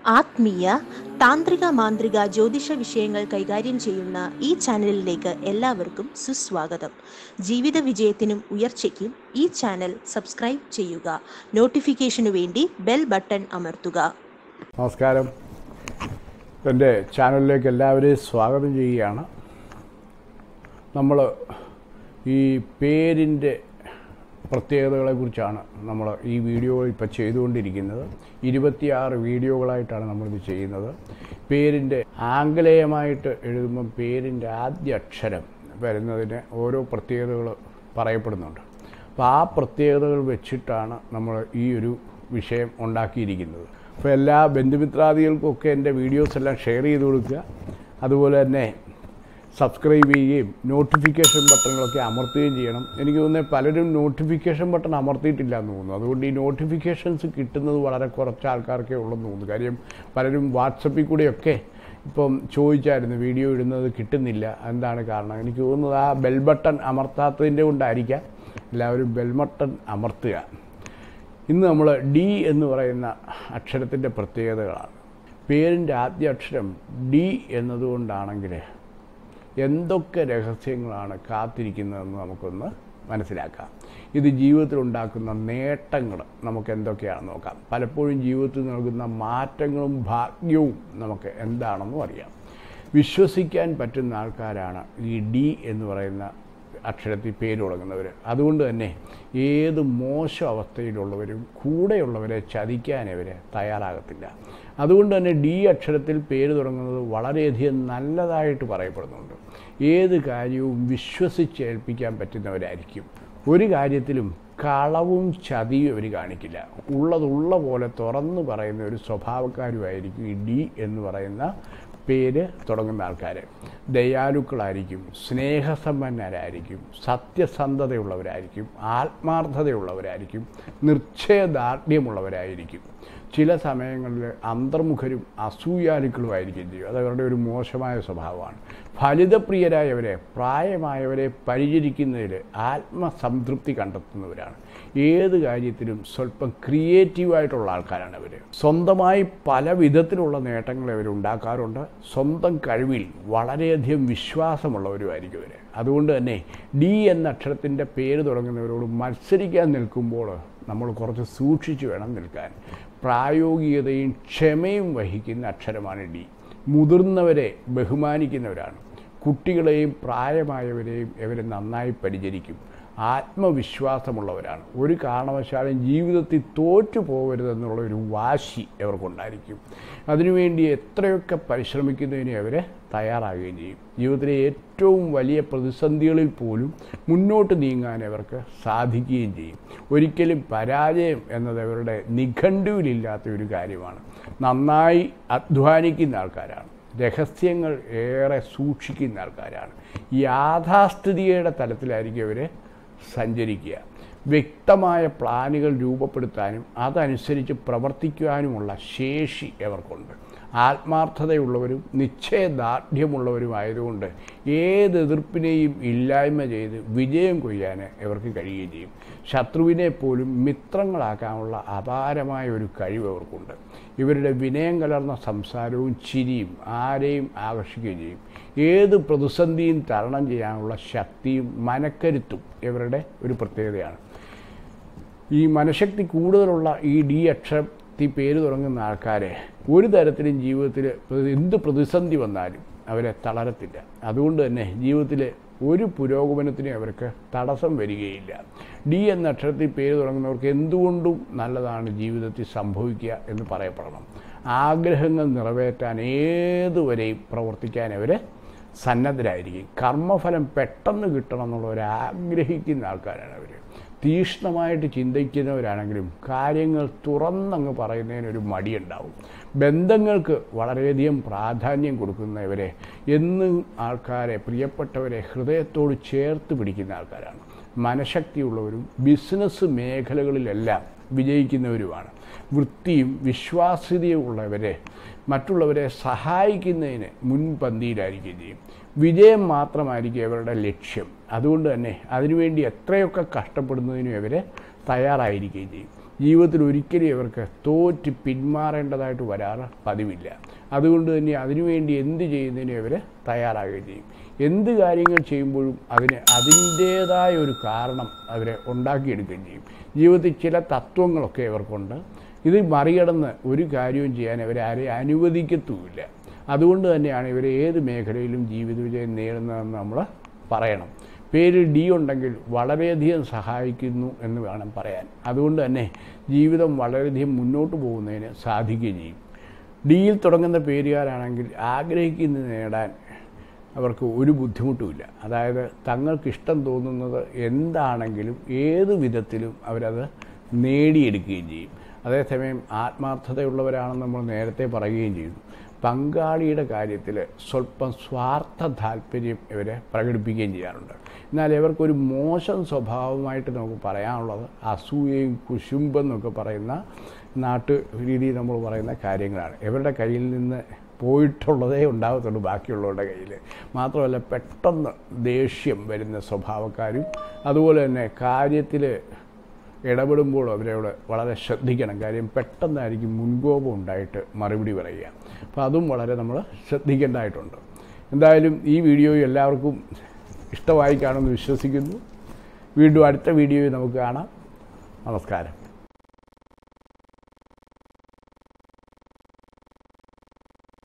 ആത്മീയ താന്ത്രിക മാന്ത്രിക ജ്യോതിഷ വിഷയങ്ങൾ കൈകാര്യം ചെയ്യുന്ന ഈ ചാനലിലേക്ക് എല്ലാവർക്കും സുസ്വാഗതം ജീവിത വിജയത്തിനും ഉയർച്ചയ്ക്കും ഈ ചാനൽ സബ്സ്ക്രൈബ് ചെയ്യുക നോട്ടിഫിക്കേഷനു വേണ്ടി ബെൽ ബട്ടൺ അമർത്തുക നമസ്കാരം എൻ്റെ ചാനലിലേക്ക് എല്ലാവരെയും സ്വാഗതം ചെയ്യുകയാണ് നമ്മൾ ഈ പേരിൻ്റെ പ്രത്യേകതകളെക്കുറിച്ചാണ് നമ്മൾ ഈ വീഡിയോകൾ ഇപ്പോൾ ചെയ്തുകൊണ്ടിരിക്കുന്നത് ഇരുപത്തിയാറ് വീഡിയോകളായിട്ടാണ് നമ്മളിത് ചെയ്യുന്നത് പേരിൻ്റെ ആംഗലേയമായിട്ട് എഴുതുമ്പം പേരിൻ്റെ ആദ്യ അക്ഷരം വരുന്നതിന് ഓരോ പ്രത്യേകതകൾ പറയപ്പെടുന്നുണ്ട് അപ്പോൾ ആ പ്രത്യേകതകൾ വെച്ചിട്ടാണ് നമ്മൾ ഈ ഒരു വിഷയം ഉണ്ടാക്കിയിരിക്കുന്നത് അപ്പോൾ എല്ലാ ബന്ധുമിത്രാദികൾക്കൊക്കെ എൻ്റെ വീഡിയോസ് എല്ലാം ഷെയർ ചെയ്ത് കൊടുക്കുക അതുപോലെ തന്നെ സബ്സ്ക്രൈബ് ചെയ്യുകയും നോട്ടിഫിക്കേഷൻ ബട്ടണുകളൊക്കെ അമർത്തുകയും ചെയ്യണം എനിക്ക് തോന്നുന്നത് പലരും നോട്ടിഫിക്കേഷൻ ബട്ടൺ അമർത്തിയിട്ടില്ല എന്ന് തോന്നുന്നു അതുകൊണ്ട് ഈ നോട്ടിഫിക്കേഷൻസ് കിട്ടുന്നത് വളരെ കുറച്ച് ആൾക്കാർക്കേ ഉള്ളെന്ന് തോന്നുന്നു കാര്യം പലരും വാട്സപ്പിൽ കൂടെയൊക്കെ ഇപ്പം ചോദിച്ചായിരുന്നു വീഡിയോ ഇടുന്നത് കിട്ടുന്നില്ല എന്താണ് കാരണം എനിക്ക് തോന്നുന്നത് ആ ബെൽ ബട്ടൺ അമർത്താത്തതിൻ്റെ കൊണ്ടായിരിക്കാം എല്ലാവരും ബെൽ ബട്ടൺ അമർത്തുക ഇന്ന് നമ്മൾ ഡി എന്ന് പറയുന്ന അക്ഷരത്തിൻ്റെ പ്രത്യേകതകളാണ് പേരിൻ്റെ ആദ്യ അക്ഷരം ഡി എന്നതുകൊണ്ടാണെങ്കിൽ എന്തൊക്കെ രഹസ്യങ്ങളാണ് കാത്തിരിക്കുന്നതെന്ന് നമുക്കൊന്ന് മനസ്സിലാക്കാം ഇത് ജീവിതത്തിൽ ഉണ്ടാക്കുന്ന നേട്ടങ്ങൾ നമുക്ക് എന്തൊക്കെയാണെന്ന് നോക്കാം പലപ്പോഴും ജീവിതത്തിൽ നൽകുന്ന മാറ്റങ്ങളും ഭാഗ്യവും നമുക്ക് എന്താണെന്നും അറിയാം വിശ്വസിക്കാൻ പറ്റുന്ന ആൾക്കാരാണ് ഈ ഡി എന്ന് പറയുന്ന അക്ഷരത്തിൽ പേര് തുടങ്ങുന്നവർ അതുകൊണ്ട് തന്നെ ഏത് മോശം അവസ്ഥയിലുള്ളവരും കൂടെയുള്ളവരെ ചതിക്കാൻ ഇവർ തയ്യാറാകത്തില്ല അതുകൊണ്ട് തന്നെ ഡി അക്ഷരത്തിൽ പേര് തുടങ്ങുന്നത് വളരെയധികം നല്ലതായിട്ട് പറയപ്പെടുന്നുണ്ട് ഏത് കാര്യവും വിശ്വസിച്ചേൽപ്പിക്കാൻ പറ്റുന്നവരായിരിക്കും ഒരു കാര്യത്തിലും കളവും ചതിയും അവർ കാണിക്കില്ല ഉള്ളതുള്ള പോലെ തുറന്നു പറയുന്ന ഒരു സ്വഭാവക്കാരുമായിരിക്കും ഈ ഡി എന്ന് പറയുന്ന പേര് തുടങ്ങുന്ന ആൾക്കാർ ദയാലുക്കളായിരിക്കും സ്നേഹസമ്പന്നരായിരിക്കും സത്യസന്ധതയുള്ളവരായിരിക്കും ആത്മാർത്ഥതയുള്ളവരായിരിക്കും നിശ്ചയദാർഢ്യമുള്ളവരായിരിക്കും ചില സമയങ്ങളിൽ അന്തർമുഖരും അസൂയാലുക്കളുമായിരിക്കും ചെയ്യും അത് അവരുടെ ഒരു മോശമായ സ്വഭാവമാണ് ഫലിതപ്രിയരായവരെ പ്രായമായവരെ പരിചരിക്കുന്നതിൽ ആത്മസംതൃപ്തി കണ്ടെത്തുന്നവരാണ് ഏത് കാര്യത്തിലും സ്വല്പം ക്രിയേറ്റീവായിട്ടുള്ള ആൾക്കാരാണ് അവർ സ്വന്തമായി പല വിധത്തിലുള്ള നേട്ടങ്ങൾ അവർ ഉണ്ടാക്കാറുണ്ട് സ്വന്തം കഴിവിൽ വളരെയധികം വിശ്വാസമുള്ളവരുമായിരിക്കും അവർ അതുകൊണ്ട് തന്നെ ഡി എന്ന അക്ഷരത്തിൻ്റെ പേര് തുടങ്ങുന്നവരോട് മത്സരിക്കാൻ നിൽക്കുമ്പോൾ നമ്മൾ കുറച്ച് സൂക്ഷിച്ച് വേണം നിൽക്കാൻ പ്രായോഗികതയും ക്ഷമയും വഹിക്കുന്ന അക്ഷരമാണ് ഡി മുതിർന്നവരെ ബഹുമാനിക്കുന്നവരാണ് കുട്ടികളെയും പ്രായമായവരെയും ഇവരെ നന്നായി പരിചരിക്കും ആത്മവിശ്വാസമുള്ളവരാണ് ഒരു കാരണവശാലും ജീവിതത്തിൽ തോറ്റു പോകരുതെന്നുള്ള ഒരു വാശി ഇവർക്കുണ്ടായിരിക്കും അതിനുവേണ്ടി എത്രയൊക്കെ പരിശ്രമിക്കുന്നതിന് അവരെ തയ്യാറാകുകയും ചെയ്യും ജീവിതത്തിലെ ഏറ്റവും വലിയ പ്രതിസന്ധികളിൽ പോലും മുന്നോട്ട് നീങ്ങാൻ അവർക്ക് സാധിക്കുകയും ചെയ്യും ഒരിക്കലും പരാജയം എന്നത് അവരുടെ നിഘണ്ടുവിലില്ലാത്ത ഒരു കാര്യമാണ് നന്നായി അധ്വാനിക്കുന്ന ആൾക്കാരാണ് രഹസ്യങ്ങൾ ഏറെ സൂക്ഷിക്കുന്ന ആൾക്കാരാണ് യാഥാസ്ഥിതികയുടെ തലത്തിലായിരിക്കും അവർ സഞ്ചരിക്കുക വ്യക്തമായ പ്ലാനുകൾ രൂപപ്പെടുത്താനും അതനുസരിച്ച് പ്രവർത്തിക്കുവാനുമുള്ള ശേഷി അവർക്കുണ്ട് ആത്മാർത്ഥതയുള്ളവരും നിശ്ചയദാർഢ്യമുള്ളവരുമായതുകൊണ്ട് ഏത് എതിർപ്പിനെയും ഇല്ലായ്മ ചെയ്ത് വിജയം കൊയ്യാൻ ഇവർക്ക് കഴിയുകയും ചെയ്യും ശത്രുവിനെ പോലും മിത്രങ്ങളാക്കാനുള്ള അപാരമായ ഒരു കഴിവ് അവർക്കുണ്ട് ഇവരുടെ വിനയം കലർന്ന സംസാരവും ചിരിയും ആരെയും ആകർഷിക്കുകയും ചെയ്യും ഏത് പ്രതിസന്ധിയും തരണം ചെയ്യാനുള്ള ശക്തിയും മനക്കരുത്തും ഇവരുടെ ഒരു പ്രത്യേകതയാണ് ഈ മനഃശക്തി കൂടുതലുള്ള ഈ ഡി അക്ഷരത്തിൽ പേര് തുടങ്ങുന്ന ആൾക്കാരെ ഒരു തരത്തിലും ജീവിതത്തിൽ എന്ത് പ്രതിസന്ധി വന്നാലും അവരെ തളരത്തില്ല അതുകൊണ്ട് തന്നെ ജീവിതത്തിൽ ഒരു പുരോഗമനത്തിനും അവർക്ക് തടസ്സം വരികയില്ല ഡി എന്ന അക്ഷരത്തിൽ പേര് തുടങ്ങുന്നവർക്ക് എന്തുകൊണ്ടും നല്ലതാണ് ജീവിതത്തിൽ സംഭവിക്കുക എന്ന് പറയപ്പെടണം ആഗ്രഹങ്ങൾ നിറവേറ്റാൻ ഏതുവരെയും പ്രവർത്തിക്കാൻ അവർ സന്നദ്ധരായിരിക്കും കർമ്മഫലം പെട്ടെന്ന് കിട്ടണം എന്നുള്ളവർ ആഗ്രഹിക്കുന്ന ആൾക്കാരാണ് അവർ തീക്ഷ്ണമായിട്ട് ചിന്തിക്കുന്നവരാണെങ്കിലും കാര്യങ്ങൾ തുറന്നങ്ങ് പറയുന്നതിനൊരു മടിയുണ്ടാവും ബന്ധങ്ങൾക്ക് വളരെയധികം പ്രാധാന്യം കൊടുക്കുന്നവരെ എന്നും ആൾക്കാരെ പ്രിയപ്പെട്ടവരെ ഹൃദയത്തോട് ചേർത്ത് പിടിക്കുന്ന ആൾക്കാരാണ് മനഃശക്തിയുള്ളവരും ബിസിനസ് മേഖലകളിലെല്ലാം വിജയിക്കുന്നവരുമാണ് വൃത്തിയും വിശ്വാസ്യതയും ഉള്ളവരെ മറ്റുള്ളവരെ സഹായിക്കുന്നതിന് മുൻപന്തിയിലായിരിക്കുകയും ചെയ്യും വിജയം മാത്രമായിരിക്കും അവരുടെ ലക്ഷ്യം അതുകൊണ്ട് തന്നെ അതിനുവേണ്ടി എത്രയൊക്കെ കഷ്ടപ്പെടുന്നതിനും ഇവർ തയ്യാറായിരിക്കുകയും ചെയ്യും ജീവിതത്തിൽ ഒരിക്കലും ഇവർക്ക് തോറ്റ് പിന്മാറേണ്ടതായിട്ട് വരാറ് പതിവില്ല അതുകൊണ്ട് തന്നെ അതിനുവേണ്ടി എന്ത് ചെയ്യുന്നതിനും ഇവർ തയ്യാറാകുകയും ചെയ്യും എന്ത് കാര്യങ്ങൾ ചെയ്യുമ്പോഴും അതിന് അതിൻ്റേതായ ഒരു കാരണം അവരെ ഉണ്ടാക്കിയെടുക്കുകയും ചെയ്യും ജീവിതത്തിൽ ചില തത്വങ്ങളൊക്കെ ഇവർക്കുണ്ട് ഇത് മറികടന്ന് ഒരു കാര്യവും ചെയ്യാൻ അവരെ ആരെയും അനുവദിക്കത്തുമില്ല അതുകൊണ്ട് തന്നെയാണ് ഇവർ ഏത് മേഖലയിലും ജീവിത വിജയം നേടുന്നതെന്ന് നമ്മൾ പറയണം പേര് ഡി ഉണ്ടെങ്കിൽ വളരെയധികം സഹായിക്കുന്നു എന്ന് വേണം പറയാൻ അതുകൊണ്ട് തന്നെ ജീവിതം വളരെയധികം മുന്നോട്ട് പോകുന്നതിന് സാധിക്കുകയും ചെയ്യും ഡിയിൽ തുടങ്ങുന്ന പേരുകാരാണെങ്കിൽ ആഗ്രഹിക്കുന്നത് നേടാൻ അവർക്ക് ഒരു ബുദ്ധിമുട്ടുമില്ല അതായത് തങ്ങൾക്ക് ഇഷ്ടം തോന്നുന്നത് എന്താണെങ്കിലും ഏത് വിധത്തിലും അവരത് നേടിയെടുക്കുകയും ചെയ്യും അതേസമയം ആത്മാർത്ഥതയുള്ളവരാണെന്ന് നമ്മൾ നേരത്തെ പറയുകയും ചെയ്തു പങ്കാളിയുടെ കാര്യത്തിൽ സ്വല്പം സ്വാർത്ഥ താല്പര്യം ഇവരെ പ്രകടിപ്പിക്കുകയും ചെയ്യാറുണ്ട് എന്നാൽ ഇവർക്കൊരു മോശം സ്വഭാവമായിട്ട് നമുക്ക് പറയാനുള്ളത് അസൂയയും കുശുമ്പെന്നൊക്കെ പറയുന്ന നാട്ടു രീതിയിൽ നമ്മൾ പറയുന്ന കാര്യങ്ങളാണ് ഇവരുടെ കയ്യിൽ നിന്ന് പോയിട്ടുള്ളതേ ഉണ്ടാകത്തുള്ളൂ ബാക്കിയുള്ളവരുടെ കയ്യിൽ മാത്രമല്ല പെട്ടെന്ന് ദേഷ്യം വരുന്ന സ്വഭാവക്കാരും അതുപോലെ തന്നെ കാര്യത്തിൽ ഇടപെടുമ്പോൾ അവരോട് വളരെ ശ്രദ്ധിക്കണം കാര്യം പെട്ടെന്നായിരിക്കും മുൻകോപം ഉണ്ടായിട്ട് മറുപടി പറയുക അപ്പോൾ അതും വളരെ നമ്മൾ ശ്രദ്ധിക്കേണ്ടതായിട്ടുണ്ട് എന്തായാലും ഈ വീഡിയോ എല്ലാവർക്കും ഇഷ്ടമായി കാണുമെന്ന് വിശ്വസിക്കുന്നു വീണ്ടും അടുത്ത വീഡിയോയിൽ നമുക്ക് കാണാം നമസ്കാരം